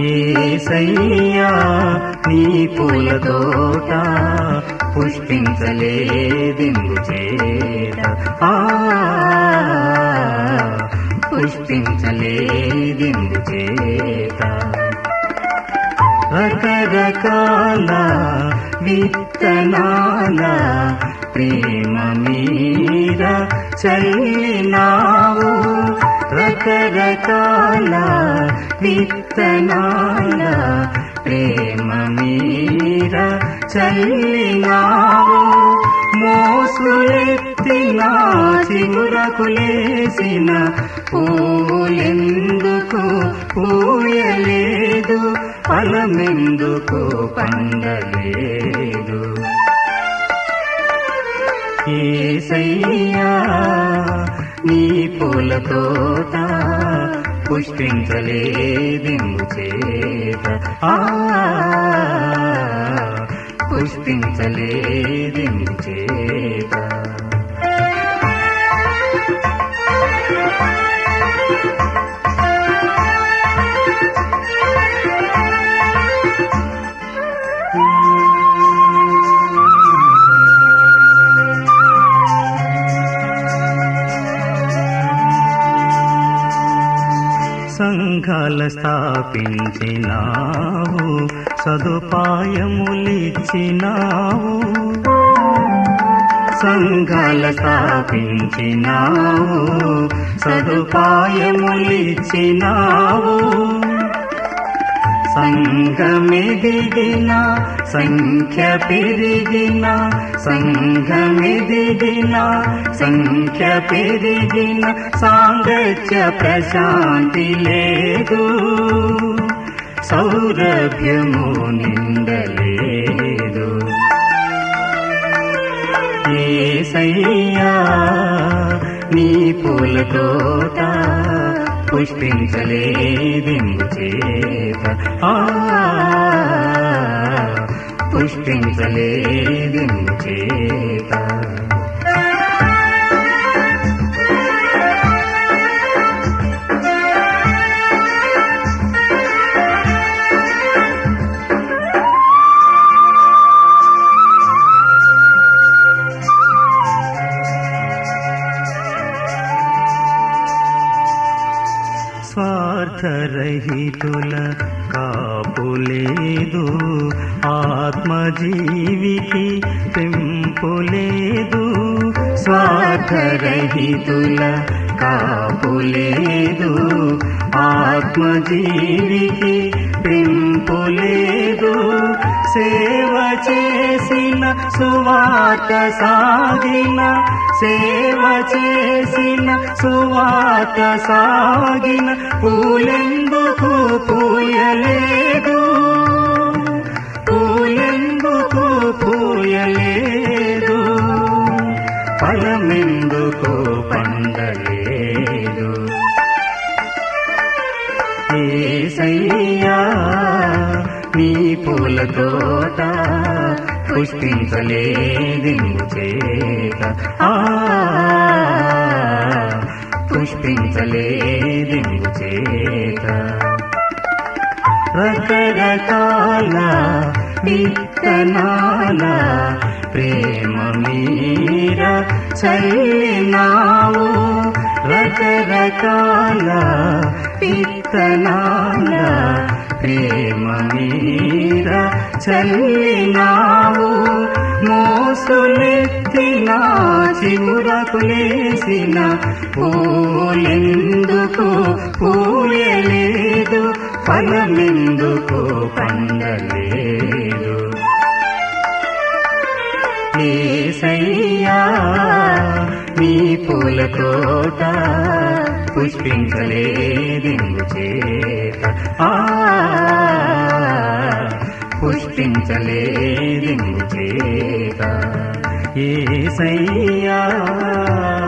ఏసయ్యా నీ పూల తోట పుష్పించలేదిందు చేత ఆ పుష్పించలేదిందు చేత రకరకాల విత్తనాల ప్రేమ మీద చల్లినావు రకరకాల విత్తనాల ప్రేమ మీద చల్లినావు మోసులెత్తిన చిగురకులేసిన పూలెందుకు పూయలేదు ఫలమెందుకు పండలేదు ఏసయ్యా నీ పూల తోట పుష్పించలేదిందు చేత ఆ పుష్పించలేదిందు చేత సంఘాల స్థాపించినావు సదుపాయములిచ్చినావు సంఘాల స్థాపించినావు సదుపాయములిచ్చినావు సంఘమెదిగిన సంఖ్య పెరిగిన సంఘమెదిగిన సంఖ్య పెరిగిన సాంగత్య ప్రశాంతి లేదు సౌరభ్యము నిందలేదు ఏసయ్యా నీ పూల తోట పుష్పించలేదిందు చేత ఆ పుష్పించలేదిందు చేత స్వార్థరహితుల కాపులేదు ఆత్మజీవికి పెంపులేదు స్వార్థరహితుల కాపులేదు ఆత్మజీవికి పెంపులేదు సేవ చేసిన సువాత సాగిన సేవ చేసిన సువాత సాగిన పూలెందుకు పూయలేదు పూలెందుకు పూయలేదు ఫలమెందుకు పండలేదు ఏసయ్యా నీ పూల తోట పుష్పించలేదిందు చేత ఆ పుష్పించలేదిందు చేత రకరకాల విత్తనాల ప్రేమ మీర చల్లినావు రకరకాల విత్తనాల ప్రేమ మీర చల్లినావు మోసులెత్తిన చిగురకులేసిన పూలెందుకు పూయలేదు ఫలమెందుకు పండలేదు ఏసయ్యా నీ పూల తోట పుష్పించలేదిందు చేత ఆ పుష్పించలేదిందు చేత ఏసయ్యా